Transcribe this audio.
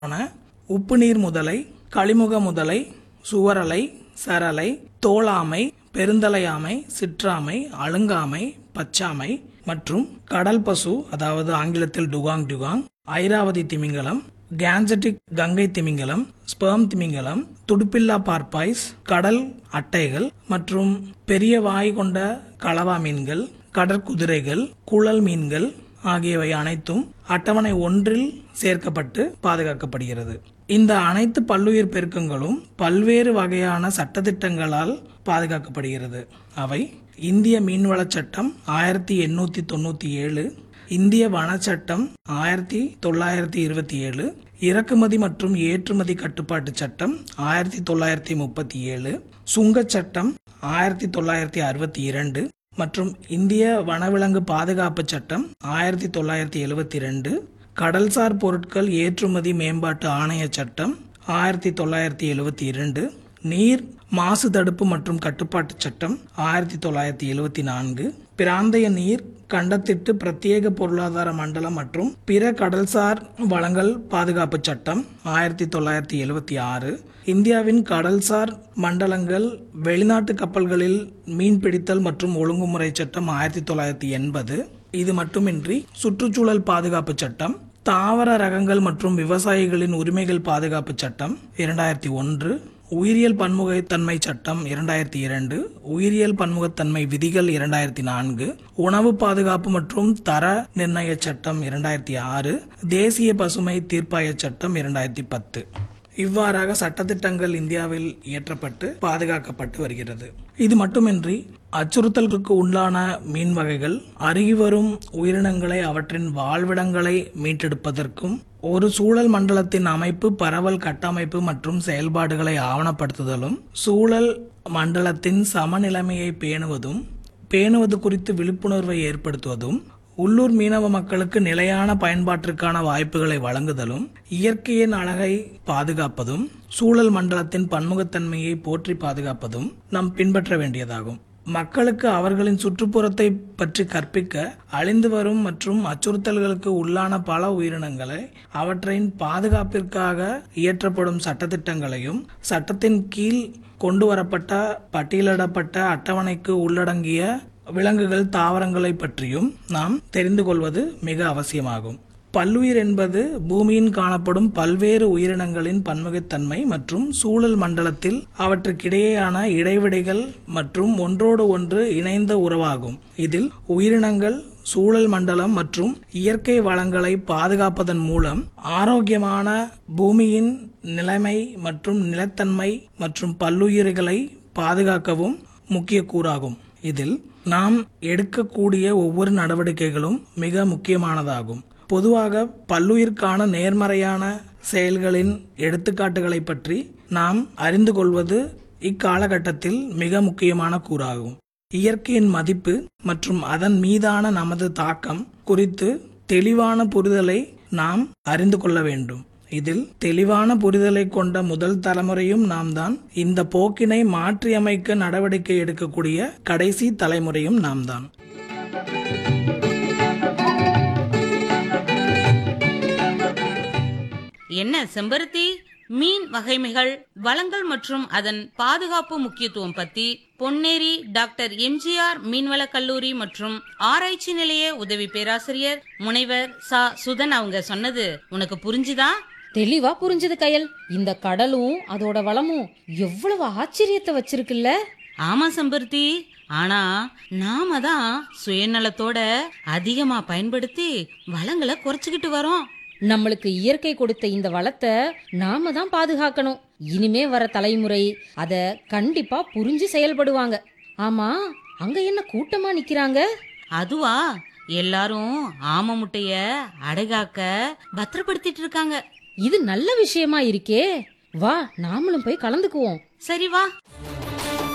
ஆன உப்புநீர் முதலை களிமுக முதலை சுவரலை சரலை தோளாமை பெருந்தலையாமை சிற்றாமை அழுங்காமை பச்சாமை மற்றும் கடல் பசு அதாவது ஆங்கிலத்தில் டுகாங் டுகாங் ஐராவதி திமிங்கலம் கேஞ்சட்டிக் கங்கை திமிங்கலம் ஸ்பெர்ம் திமிங்கலம் துடுப்பில்லா பார்ப்பாய்ஸ் கடல் அட்டைகள் மற்றும் பெரிய வாய் கொண்ட களவா மீன்கள் கடற்குதிரைகள் குழல் மீன்கள் ஆகியவை அனைத்தும் அட்டவணை ஒன்றில் சேர்க்கப்பட்டு பாதுகாக்கப்படுகிறது இந்த அனைத்து பல்லுயிர் பெருக்கங்களும் பல்வேறு வகையான சட்டத்திட்டங்களால் பாதுகாக்கப்படுகிறது அவை இந்திய மீன்வளச் சட்டம் ஆயிரத்தி எண்ணூத்தி தொண்ணூத்தி ஏழு இந்திய வனச்சட்டம் ஆயிரத்தி தொள்ளாயிரத்தி இருபத்தி ஏழு இறக்குமதி மற்றும் ஏற்றுமதி கட்டுப்பாட்டு சட்டம் ஆயிரத்தி தொள்ளாயிரத்தி முப்பத்தி ஏழு சுங்கச் சட்டம் ஆயிரத்தி தொள்ளாயிரத்தி அறுபத்தி இரண்டு மற்றும் இந்திய வனவிலங்கு பாதுகாப்பு சட்டம் ஆயிரத்தி தொள்ளாயிரத்தி எழுபத்தி ரெண்டு கடல்சார் பொருட்கள் ஏற்றுமதி மேம்பாட்டு ஆணைய சட்டம் ஆயிரத்தி தொள்ளாயிரத்தி எழுபத்தி இரண்டு நீர் மாசு தடுப்பு மற்றும் கட்டுப்பாட்டு சட்டம் ஆயிரத்தி தொள்ளாயிரத்தி எழுபத்தி நான்கு பிராந்திய நீர் கண்டத்திட்டு பிரத்யேக பொருளாதார மண்டலம் மற்றும் பிற கடல்சார் வளங்கள் பாதுகாப்பு சட்டம் ஆயிரத்தி தொள்ளாயிரத்தி எழுபத்தி ஆறு இந்தியாவின் கடல்சார் மண்டலங்கள் வெளிநாட்டு கப்பல்களில் மீன்பிடித்தல் மற்றும் ஒழுங்குமுறை சட்டம் ஆயிரத்தி தொள்ளாயிரத்தி எண்பது இது மட்டுமின்றி சுற்றுச்சூழல் பாதுகாப்பு சட்டம் தாவர ரகங்கள் மற்றும் விவசாயிகளின் உரிமைகள் பாதுகாப்பு சட்டம் இரண்டாயிரத்தி ஒன்று உயிரியல் பன்முகத்தன்மை சட்டம் இரண்டாயிரத்தி இரண்டு உயிரியல் பன்முகத்தன்மை விதிகள் இரண்டாயிரத்தி நான்கு உணவு பாதுகாப்பு மற்றும் தர நிர்ணய சட்டம் இரண்டாயிரத்தி ஆறு தேசிய பசுமை தீர்ப்பாய சட்டம் இரண்டாயிரத்தி பத்து இவ்வாறாக சட்டத்திட்டங்கள் இந்தியாவில் இயற்றப்பட்டு பாதுகாக்கப்பட்டு வருகிறது இது மட்டுமின்றி அச்சுறுத்தல்களுக்கு உள்ளான மீன் வகைகள் அருகி வரும் உயிரினங்களை அவற்றின் வாழ்விடங்களை மீட்டெடுப்பதற்கும் ஒரு சூழல் மண்டலத்தின் அமைப்பு பரவல் கட்டமைப்பு மற்றும் செயல்பாடுகளை ஆவணப்படுத்துதலும் சூழல் மண்டலத்தின் சமநிலைமையை பேணுவதும் பேணுவது குறித்து விழிப்புணர்வை ஏற்படுத்துவதும் உள்ளூர் மீனவ மக்களுக்கு நிலையான பயன்பாட்டிற்கான வாய்ப்புகளை வழங்குதலும் இயற்கையின் அழகை பாதுகாப்பதும் சூழல் மண்டலத்தின் பன்முகத்தன்மையை போற்றி பாதுகாப்பதும் நாம் பின்பற்ற வேண்டியதாகும் மக்களுக்கு அவர்களின் சுற்றுப்புறத்தை பற்றி கற்பிக்க அழிந்து வரும் மற்றும் அச்சுறுத்தல்களுக்கு உள்ளான பல உயிரினங்களை அவற்றின் பாதுகாப்பிற்காக இயற்றப்படும் சட்டத்திட்டங்களையும் சட்டத்தின் கீழ் கொண்டு வரப்பட்ட பட்டியலிடப்பட்ட அட்டவணைக்கு உள்ளடங்கிய விலங்குகள் தாவரங்களை பற்றியும் நாம் தெரிந்து கொள்வது மிக அவசியமாகும் பல்லுயிர் என்பது பூமியின் காணப்படும் பல்வேறு உயிரினங்களின் பன்முகத்தன்மை மற்றும் சூழல் மண்டலத்தில் அவற்றுக்கிடையேயான இடைவெளிகள் மற்றும் ஒன்றோடு ஒன்று இணைந்த உறவாகும் இதில் உயிரினங்கள் சூழல் மண்டலம் மற்றும் இயற்கை வளங்களை பாதுகாப்பதன் மூலம் ஆரோக்கியமான பூமியின் நிலைமை மற்றும் நிலத்தன்மை மற்றும் பல்லுயிர்களை பாதுகாக்கவும் முக்கிய கூறாகும் இதில் நாம் எடுக்கக்கூடிய ஒவ்வொரு நடவடிக்கைகளும் மிக முக்கியமானதாகும் பொதுவாக பல்லுயிர்க்கான நேர்மறையான செயல்களின் எடுத்துக்காட்டுகளை பற்றி நாம் அறிந்து கொள்வது இக்காலகட்டத்தில் மிக முக்கியமான கூறாகும் இயற்கையின் மதிப்பு மற்றும் அதன் மீதான நமது தாக்கம் குறித்து தெளிவான புரிதலை நாம் அறிந்து கொள்ள வேண்டும் இதில் தெளிவான புரிதலை கொண்ட முதல் தலைமுறையும் நாம் தான் இந்த போக்கினை மாற்றியமைக்க நடவடிக்கை எடுக்கக்கூடிய கடைசி தலைமுறையும் நாம் தான் என்ன செம்பருத்தி மீன் வகைமைகள் வளங்கள் மற்றும் அதன் பாதுகாப்பு முக்கியத்துவம் பத்தி பொன்னேரி டாக்டர் எம்ஜிஆர் மீன்வள கல்லூரி மற்றும் ஆராய்ச்சி நிலைய உதவி பேராசிரியர் முனைவர் சா சுதன் அவங்க சொன்னது உனக்கு புரிஞ்சுதா தெளிவா புரிஞ்சது கயல் இந்த கடலும் அதோட வளமும் எவ்வளவு ஆச்சரியத்தை வச்சிருக்குல்ல ஆமா செம்பருத்தி ஆனா நாம தான் சுயநலத்தோட அதிகமா பயன்படுத்தி வளங்களை குறைச்சுக்கிட்டு வரோம் நம்மளுக்கு இயற்கை கொடுத்த இந்த வளத்தை நாம தான் பாதுகாக்கணும் இனிமே வர தலைமுறை அத கண்டிப்பா புரிஞ்சு செயல்படுவாங்க ஆமா அங்க என்ன கூட்டமா நிக்கிறாங்க அதுவா எல்லாரும் ஆம முட்டைய அடைகாக்க பத்திரப்படுத்திட்டு இருக்காங்க இது நல்ல விஷயமா இருக்கே வா நாமளும் போய் கலந்துக்குவோம் சரி வா